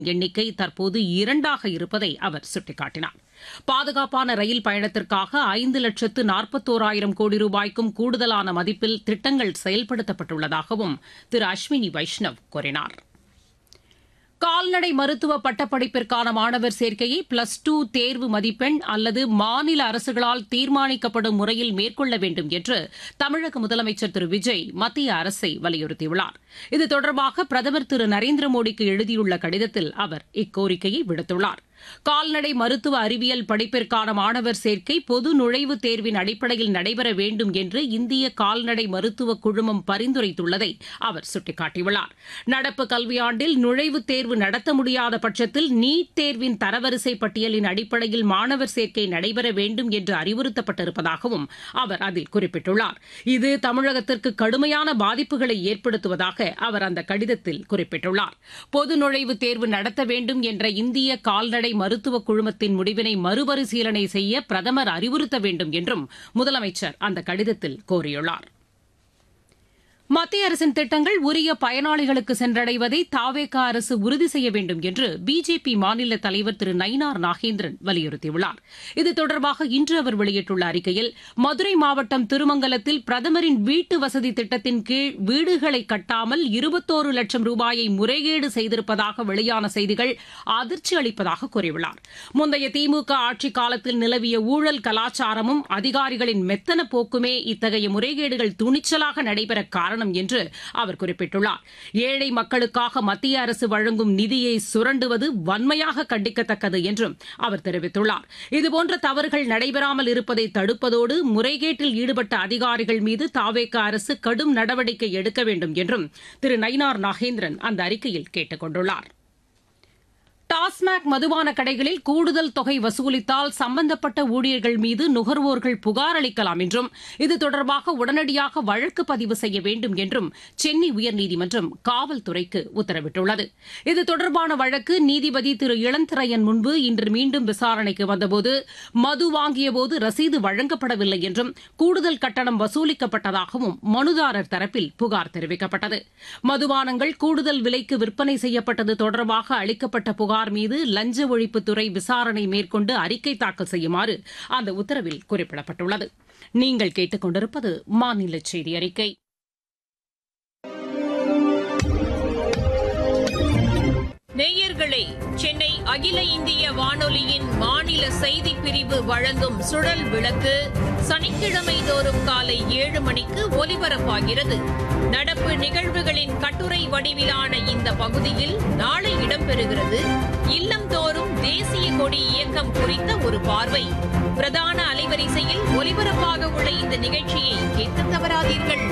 எண்ணிக்கை தற்போது இரண்டாக இருப்பதை அவர் சுட்டிக்காட்டினார் பாதுகாப்பான ரயில் பயணத்திற்காக ஐந்து லட்சத்து நாற்பத்தோராயிரம் கோடி ரூபாய்க்கும் கூடுதலான மதிப்பில் திட்டங்கள் செயல்படுத்தப்பட்டுள்ளதாகவும் திரு அஸ்வினி வைஷ்ணவ் கூறினார் கால்நடை மருத்துவ பட்டப்படிப்பிற்கான மாணவர் சேர்க்கையை பிளஸ் டூ தேர்வு மதிப்பெண் அல்லது மாநில அரசுகளால் தீர்மானிக்கப்படும் முறையில் மேற்கொள்ள வேண்டும் என்று தமிழக முதலமைச்சர் திரு விஜய் மத்திய அரசை வலியுறுத்தியுள்ளார் இது தொடர்பாக பிரதமர் திரு நரேந்திர மோடிக்கு எழுதியுள்ள கடிதத்தில் அவர் இக்கோரிக்கையை விடுத்துள்ளார் கால்நடை மருத்துவ அறிவியல் படிப்பிற்கான மாணவர் சேர்க்கை பொது நுழைவுத் தேர்வின் அடிப்படையில் நடைபெற வேண்டும் என்று இந்திய கால்நடை மருத்துவ குழுமம் பரிந்துரைத்துள்ளதை அவர் சுட்டிக்காட்டியுள்ளார் நடப்பு கல்வியாண்டில் நுழைவுத் தேர்வு நடத்த முடியாத பட்சத்தில் நீட் தேர்வின் தரவரிசை பட்டியலின் அடிப்படையில் மாணவர் சேர்க்கை நடைபெற வேண்டும் என்று அறிவுறுத்தப்பட்டிருப்பதாகவும் அவர் அதில் குறிப்பிட்டுள்ளார் இது தமிழகத்திற்கு கடுமையான பாதிப்புகளை ஏற்படுத்துவதாக அவர் அந்த கடிதத்தில் குறிப்பிட்டுள்ளார் பொது நுழைவுத் தேர்வு நடத்த வேண்டும் என்ற இந்திய கால்நடை மருத்துவ குழுமத்தின் முடிவினை மறுபரிசீலனை செய்ய பிரதமர் அறிவுறுத்த வேண்டும் என்றும் முதலமைச்சர் அந்த கடிதத்தில் கோரியுள்ளார் மத்திய அரசின் திட்டங்கள் உரிய பயனாளிகளுக்கு சென்றடைவதை தாவேக அரசு உறுதி செய்ய வேண்டும் என்று பிஜேபி மாநில தலைவர் திரு நயினார் நாகேந்திரன் வலியுறுத்தியுள்ளார் இது தொடர்பாக இன்று அவர் வெளியிட்டுள்ள அறிக்கையில் மதுரை மாவட்டம் திருமங்கலத்தில் பிரதமரின் வீட்டு வசதி திட்டத்தின் கீழ் வீடுகளை கட்டாமல் இருபத்தோரு லட்சம் ரூபாயை முறைகேடு செய்திருப்பதாக வெளியான செய்திகள் அதிர்ச்சி அளிப்பதாக கூறியுள்ளார் முந்தைய திமுக ஆட்சிக் காலத்தில் நிலவிய ஊழல் கலாச்சாரமும் அதிகாரிகளின் மெத்தன போக்குமே இத்தகைய முறைகேடுகள் துணிச்சலாக நடைபெற காரணம் காரணம் என்று அவர் குறிப்பிட்டுள்ளார் ஏழை மக்களுக்காக மத்திய அரசு வழங்கும் நிதியை சுரண்டுவது வன்மையாக கண்டிக்கத்தக்கது என்றும் அவர் தெரிவித்துள்ளார் இதுபோன்ற தவறுகள் நடைபெறாமல் இருப்பதை தடுப்பதோடு முறைகேட்டில் ஈடுபட்ட அதிகாரிகள் மீது தாவேக அரசு கடும் நடவடிக்கை எடுக்க வேண்டும் என்றும் திரு நயினார் நாகேந்திரன் அந்த அறிக்கையில் கேட்டுக் கொண்டுள்ளார் டாஸ்மாக் மதுபான கடைகளில் கூடுதல் தொகை வசூலித்தால் சம்பந்தப்பட்ட ஊழியர்கள் மீது நுகர்வோர்கள் புகார் அளிக்கலாம் என்றும் இது தொடர்பாக உடனடியாக வழக்கு பதிவு செய்ய வேண்டும் என்றும் சென்னை உயர்நீதிமன்றம் காவல்துறைக்கு உத்தரவிட்டுள்ளது இது தொடர்பான வழக்கு நீதிபதி திரு இளந்திரையன் முன்பு இன்று மீண்டும் விசாரணைக்கு வந்தபோது மது வாங்கியபோது ரசீது வழங்கப்படவில்லை என்றும் கூடுதல் கட்டணம் வசூலிக்கப்பட்டதாகவும் மனுதாரர் தரப்பில் புகார் தெரிவிக்கப்பட்டது மதுபானங்கள் கூடுதல் விலைக்கு விற்பனை செய்யப்பட்டது தொடர்பாக அளிக்கப்பட்ட புகார் புகார் மீது லஞ்ச ஒழிப்புத்துறை விசாரணை மேற்கொண்டு அறிக்கை தாக்கல் செய்யுமாறு அந்த உத்தரவில் குறிப்பிடப்பட்டுள்ளது நீங்கள் கேட்டுக்கொண்டிருப்பது மாநில செய்தி அறிக்கை நேயர்களே சென்னை அகில இந்திய வானொலியின் மாநில செய்தி பிரிவு வழங்கும் சுழல் விளக்கு சனிக்கிழமை தோறும் காலை ஏழு மணிக்கு ஒலிபரப்பாகிறது நடப்பு நிகழ்வுகளின் கட்டுரை வடிவிலான இந்த பகுதியில் நாளை இடம்பெறுகிறது இல்லந்தோறும் தேசிய கொடி இயக்கம் குறித்த ஒரு பார்வை பிரதான அலைவரிசையில் ஒலிபரப்பாக உள்ள இந்த நிகழ்ச்சியை கேட்க தவறாதீர்கள்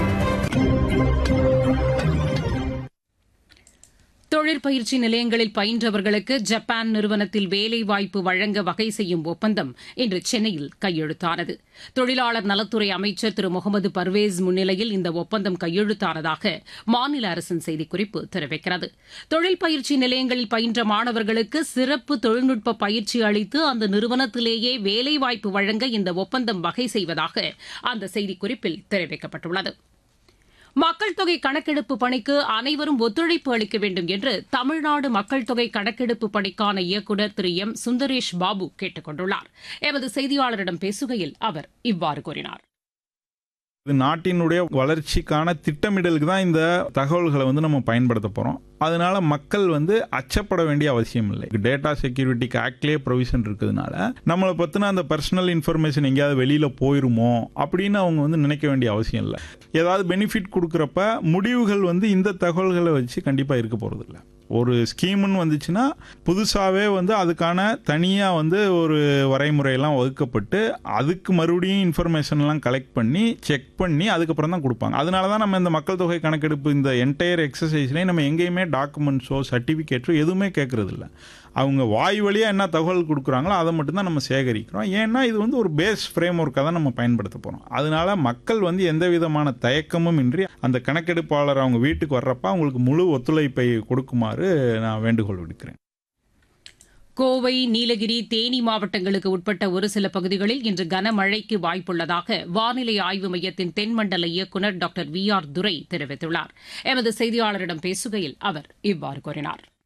தொழிற்பயிற்சி நிலையங்களில் பயின்றவர்களுக்கு ஜப்பான் நிறுவனத்தில் வேலைவாய்ப்பு வழங்க வகை செய்யும் ஒப்பந்தம் இன்று சென்னையில் கையெழுத்தானது தொழிலாளர் நலத்துறை அமைச்சர் திரு முகமது பர்வேஸ் முன்னிலையில் இந்த ஒப்பந்தம் கையெழுத்தானதாக மாநில அரசின் செய்திக்குறிப்பு தெரிவிக்கிறது தொழில் பயிற்சி நிலையங்களில் பயின்ற மாணவர்களுக்கு சிறப்பு தொழில்நுட்ப பயிற்சி அளித்து அந்த நிறுவனத்திலேயே வேலைவாய்ப்பு வழங்க இந்த ஒப்பந்தம் வகை செய்வதாக அந்த செய்திக்குறிப்பில் தெரிவிக்கப்பட்டுள்ளது மக்கள் தொகை கணக்கெடுப்பு பணிக்கு அனைவரும் ஒத்துழைப்பு அளிக்க வேண்டும் என்று தமிழ்நாடு மக்கள் தொகை கணக்கெடுப்பு பணிக்கான இயக்குநர் திரு எம் சுந்தரேஷ் பாபு கேட்டுக் கொண்டுள்ளார் எமது செய்தியாளரிடம் பேசுகையில் அவர் இவ்வாறு கூறினார் இது நாட்டினுடைய வளர்ச்சிக்கான திட்டமிடலுக்கு தான் இந்த தகவல்களை வந்து நம்ம பயன்படுத்த போகிறோம் அதனால மக்கள் வந்து அச்சப்பட வேண்டிய அவசியம் இல்லை டேட்டா செக்யூரிட்டிக்கு ஆக்ட்லேயே ப்ரொவிஷன் இருக்கிறதுனால நம்மளை பற்றின அந்த பர்சனல் இன்ஃபர்மேஷன் எங்கேயாவது வெளியில் போயிருமோ அப்படின்னு அவங்க வந்து நினைக்க வேண்டிய அவசியம் இல்லை ஏதாவது பெனிஃபிட் கொடுக்குறப்ப முடிவுகள் வந்து இந்த தகவல்களை வச்சு கண்டிப்பாக இருக்க போகிறதில்ல ஒரு ஸ்கீம்னு வந்துச்சுன்னா புதுசாகவே வந்து அதுக்கான தனியாக வந்து ஒரு வரைமுறையெல்லாம் வகுக்கப்பட்டு அதுக்கு மறுபடியும் இன்ஃபர்மேஷன்லாம் கலெக்ட் பண்ணி செக் பண்ணி அதுக்கப்புறம் தான் கொடுப்பாங்க அதனால தான் நம்ம இந்த மக்கள் தொகை கணக்கெடுப்பு இந்த என்டையர் எக்ஸசைஸ்லேயும் நம்ம எங்கேயுமே டாக்குமெண்ட்ஸோ சர்டிஃபிகேட்டோ எதுவுமே கேட்கறது இல்லை அவங்க வாய் வழியாக என்ன தகவல் கொடுக்குறாங்களோ அதை மட்டும்தான் நம்ம சேகரிக்கிறோம் ஏன்னா இது வந்து ஒரு பேஸ் ஃப்ரேம் ஒர்க்காக தான் நம்ம பயன்படுத்த போகிறோம் அதனால மக்கள் வந்து எந்த விதமான தயக்கமும் இன்றி அந்த கணக்கெடுப்பாளர் அவங்க வீட்டுக்கு வர்றப்ப அவங்களுக்கு முழு ஒத்துழைப்பை கொடுக்குமாறு நான் வேண்டுகோள் விடுக்கிறேன் கோவை நீலகிரி தேனி மாவட்டங்களுக்கு உட்பட்ட ஒரு சில பகுதிகளில் இன்று கனமழைக்கு வாய்ப்புள்ளதாக வானிலை ஆய்வு மையத்தின் தென்மண்டல இயக்குநர் டாக்டர் வி ஆர் துரை தெரிவித்துள்ளார் எமது செய்தியாளரிடம் பேசுகையில் அவர் இவ்வாறு கூறினார்